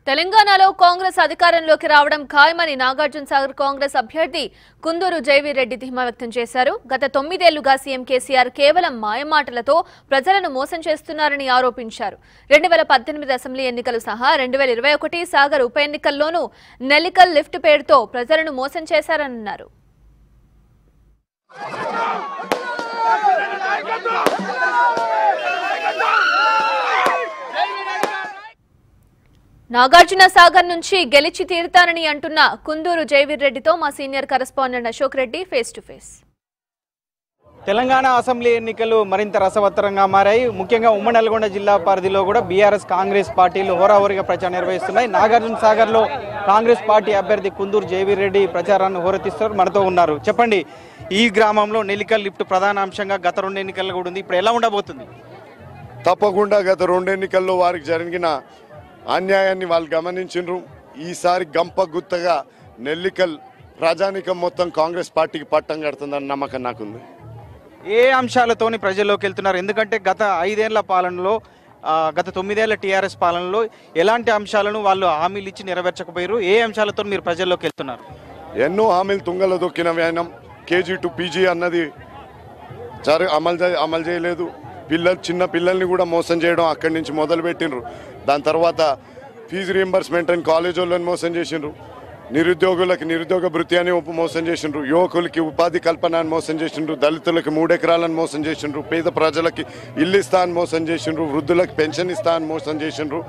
తెలంగాణలో కాంగ్రెస్ అధికారంలోకి రావడం ఖాయమని నాగార్జున సాగర్ కాంగ్రెస్ అభ్యర్థి కుందూరు జైవీరెడ్డి ధీమా వ్యక్తం చేశారు గత తొమ్మిదేళ్లుగా సీఎం కేసీఆర్ కేవలం మాయమాటలతో ప్రజలను మోసం చేస్తున్నారని ఆరోపించారు రెండు వేల పద్దెనిమిది అసెంబ్లీ ఎన్నికలు సహా రెండు వేల ఇరవై ఒకటి సాగర్ ఉప ఎన్నికల్లోనూ నెల్లికల్ లిఫ్ట్ పేరుతో ప్రజలను మోసం చేశారన్నారు నాగార్జున సాగర్ నుంచి గెలిచి తీరుతానని అంటున్న కుందూరు జైవీర్ రెడ్డితో మా senior correspondent Ashok Reddy face to face Telangana assembly ఎన్నికలు మరింత రసవత్తరంగా మారాయి ముఖ్యంగా ఉమ్మడి నల్గొండ జిల్లా పరిధిలో కూడా బీఆర్ఎస్ కాంగ్రెస్ పార్టీలు హోరాహోరీగా ప్రచారం నిర్వహిస్తున్నాయి నాగార్జున సాగర్ లో కాంగ్రెస్ పార్టీ అభ్యర్థి కుందూరు జేవీర్ రెడ్డి ప్రచారాన్ని హోరెత్తిస్తారు మనతో ఉన్నారు చెప్పండి ఈ గ్రామంలో నెల్లికల్ లిఫ్ట్ ప్రధాన అంశంగా గత రెండు ఎన్నికల్లో కూడా ఉంది ఇప్పుడు ఎలా ఉండబోతుంది తప్పకుండా గత రెండు ఎన్నికల్లో వారికి జరిగిన అన్యాయాన్ని వాళ్ళు గమనించిండ్రు ఈసారి గంప గుత్తగా నెల్లికల్ ప్రజానికం మొత్తం కాంగ్రెస్ పార్టీకి పట్టం కడుతుందన్న నమ్మకం నాకుంది ఏ అంశాలతోని ప్రజల్లోకి వెళ్తున్నారు ఎందుకంటే గత ఐదేళ్ల పాలనలో ఆ, గత తొమ్మిదేళ్ల టీఆర్ఎస్ పాలనలో ఎలాంటి అంశాలను వాళ్ళు హామీలు ఇచ్చి నెరవేర్చకపోయారు ఏ అంశాలతో మీరు ప్రజల్లోకి వెళ్తున్నారు ఎన్నో హామీలు తుంగలో దొక్కిన వ్యాయామం కేజీ టు పీజీ అన్నది జర అమలు చే- అమలు చేయలేదు పిల్లలు చిన్న పిల్లల్ని కూడా మోసం చేయడం అక్కడి నుంచి మొదలు పెట్టిండ్రు దాని తర్వాత ఫీజు రీంబర్స్మెంట్ అని కాలేజ్ వాళ్ళని మోసం చేసిండ్రు నిరుద్యోగులకి నిరుద్యోగ భృతి అని ఉప మోసం చేసిండ్రు యువకులకి ఉపాధి కల్పన అని మోసం చేసిండ్రు దళితులకి మూడెకరాలను మోసం చేసిండ్రు పేద ప్రజలకి ఇల్లు ఇస్తా అని మోసం చేసిండ్రు వృద్ధులకి పెన్షన్ ఇస్తా అని మోసం చేసిండ్రు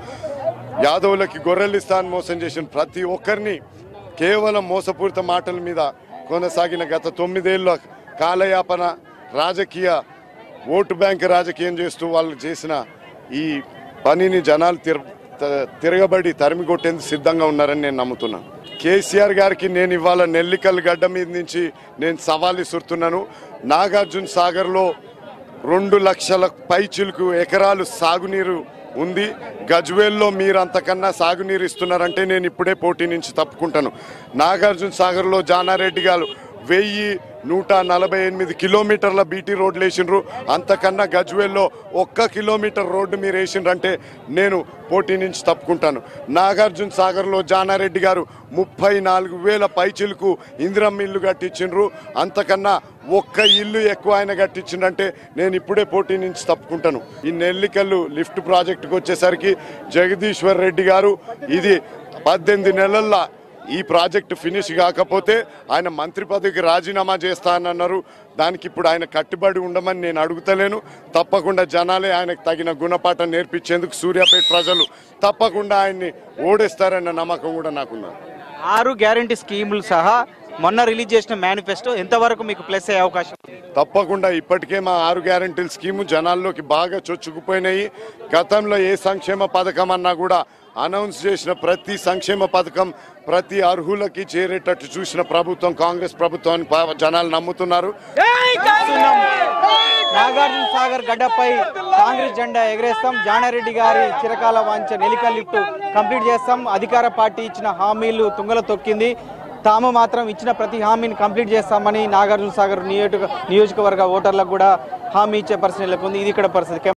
యాదవులకి గొర్రెలు ఇస్తా అని మోసం చేసిండ్రు ప్రతి ఒక్కరిని కేవలం మోసపూరిత మాటల మీద కొనసాగిన గత తొమ్మిదేళ్ళ కాలయాపన రాజకీయ ఓటు బ్యాంక్ రాజకీయం చేస్తూ వాళ్ళు చేసిన ఈ పనిని జనాలు తిర త- తిరగబడి తరిమి కొట్టేందుకు సిద్ధంగా ఉన్నారని నేను నమ్ముతున్నాను కేసీఆర్ గారికి నేను ఇవాళ నెల్లికల్ గడ్డ మీద నుంచి నేను సవాల్ ఇస్తున్నాను నాగార్జున సాగర్లో రెండు లక్షల పైచిలుకు ఎకరాలు సాగునీరు ఉంది గజ్వేల్లో మీరు అంతకన్నా సాగునీరు ఇస్తున్నారంటే నేను ఇప్పుడే పోటీ నుంచి తప్పుకుంటాను నాగార్జున సాగర్లో జానారెడ్డి గారు వెయ్యి నూట నలభై ఎనిమిది కిలోమీటర్ల బీటీ రోడ్లు వేసిండ్రు అంతకన్నా గజ్వేల్లో ఒక్క కిలోమీటర్ రోడ్డు మీరు వేసిండ్రంటే నేను పోటీ నుంచి తప్పుకుంటాను నాగార్జున సాగర్లో జానారెడ్డి గారు ముప్పై నాలుగు వేల పైచిలకు ఇందిరమ్మ ఇల్లు కట్టించిండ్రు అంతకన్నా ఒక్క ఇల్లు ఎక్కువ ఆయన కట్టించిండంటే నేను ఇప్పుడే పోటీ నుంచి తప్పుకుంటాను ఈ నెల్లికల్లు లిఫ్ట్ ప్రాజెక్టుకు వచ్చేసరికి జగదీశ్వర్ రెడ్డి గారు ఇది పద్దెనిమిది నెలల్లో ఈ ప్రాజెక్టు ఫినిష్ కాకపోతే ఆయన మంత్రి పదవికి రాజీనామా చేస్తానన్నారు దానికి ఇప్పుడు ఆయన కట్టుబడి ఉండమని నేను అడుగుతలేను తప్పకుండా జనాలే ఆయనకు తగిన గుణపాఠం నేర్పించేందుకు సూర్యాపేట ప్రజలు తప్పకుండా ఆయన్ని ఓడేస్తారన్న నమ్మకం కూడా నాకున్నది ఆరు గ్యారంటీ స్కీములు సహా మొన్న రిలీజ్ చేసిన మేనిఫెస్టో ఎంతవరకు మీకు ప్లస్ అయ్యే అవకాశం ఉంది? తప్పకుండా ఇప్పటికే మా ఆరు గ్యారెంటీల స్కీము జనాల్లోకి బాగా చొచ్చుకుపోయినాయి గతంలో ఏ సంక్షేమ పథకం అన్నా కూడా అనౌన్స్ చేసిన ప్రతి సంక్షేమ పథకం ప్రతి అర్హులకి చేరేటట్టు చూసిన ప్రభుత్వం కాంగ్రెస్ ప్రభుత్వం అని పా- జనాలు నమ్ముతున్నారు చూస్తున్నాం. నాగార్జున సాగర్ గడ్డపై కాంగ్రెస్ జెండా ఎగరేస్తాం జానారెడ్డి గారి చిరకాల వాంఛ నెలిక లిఫ్ట్ కంప్లీట్ చేస్తాం అధికార పార్టీ ఇచ్చిన హామీలు తుంగలో తొక్కింది తాము మాత్రం ఇచ్చిన ప్రతి హామీని కంప్లీట్ చేస్తామని నాగార్జున సాగర్ నియోజక నియోజకవర్గ ఓటర్లకు కూడా హామీ ఇచ్చే పరిస్థితి నెలకొంది ఇది ఇక్కడ పరిస్థితి